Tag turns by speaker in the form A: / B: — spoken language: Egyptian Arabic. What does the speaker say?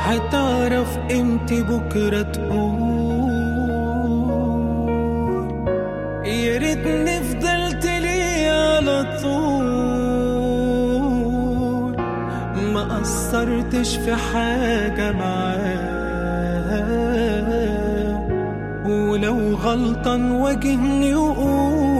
A: هتعرف امتى بكرة تقول يا ريتني فضلت لي على طول ما قصرتش في حاجة معاه ولو غلطان واجهني وقول